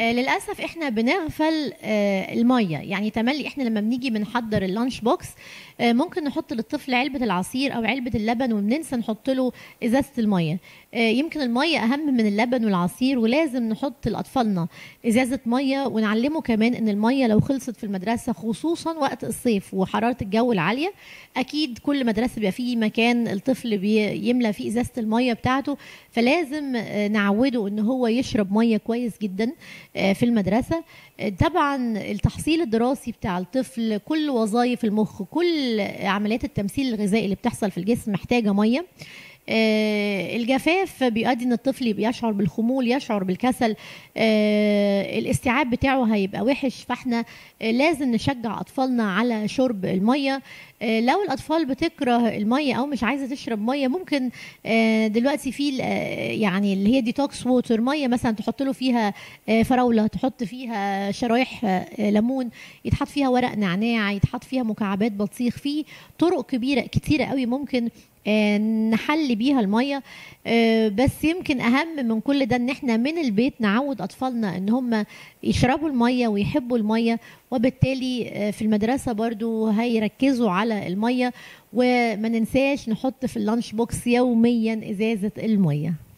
آه، للاسف احنا بنغفل آه، الميه يعني تملي احنا لما بنيجي بنحضر اللانش بوكس آه، ممكن نحط للطفل علبه العصير او علبه اللبن وبننسى نحط له ازازه الميه آه، يمكن الميه اهم من اللبن والعصير ولازم نحط لاطفالنا ازازه ميه ونعلمه كمان ان الميه لو خلصت في المدرسه خصوصا وقت الصيف وحراره الجو العاليه اكيد كل مدرسه بيبقى فيه مكان الطفل بيملى فيه ازازه الميه بتاعته فلازم آه، نعوده ان هو يشرب ميه كويس جدا آه، في المدرسه آه، طبعا التحصيل الدراسي بتاع الطفل كل وظائف المخ كل عمليات التمثيل الغذائي اللي بتحصل في الجسم محتاجه ميه آه، الجفاف بيؤدي ان الطفل يبقى يشعر بالخمول يشعر بالكسل آه، الاستيعاب بتاعه هيبقى وحش فاحنا آه، لازم نشجع اطفالنا على شرب الميه آه، لو الاطفال بتكره الميه او مش عايزه تشرب ميه ممكن آه، دلوقتي في ال- آه، يعني اللي هي ديتوكس ووتر ميه مثلا تحط له فيها آه، فراوله تحط فيها شرايح آه، ليمون يتحط فيها ورق نعناع يتحط فيها مكعبات بطيخ في طرق كبيره كتيره قوي ممكن آه، نحل بيها الميه آه، بس يمكن اهم من كل ده ان احنا من البيت نعود اطفالنا ان هم يشربوا الميه ويحبوا الميه وبالتالي آه، في المدرسه برضو هيركزوا على الميه وما ننساش نحط في اللانش بوكس يوميا ازازه الميه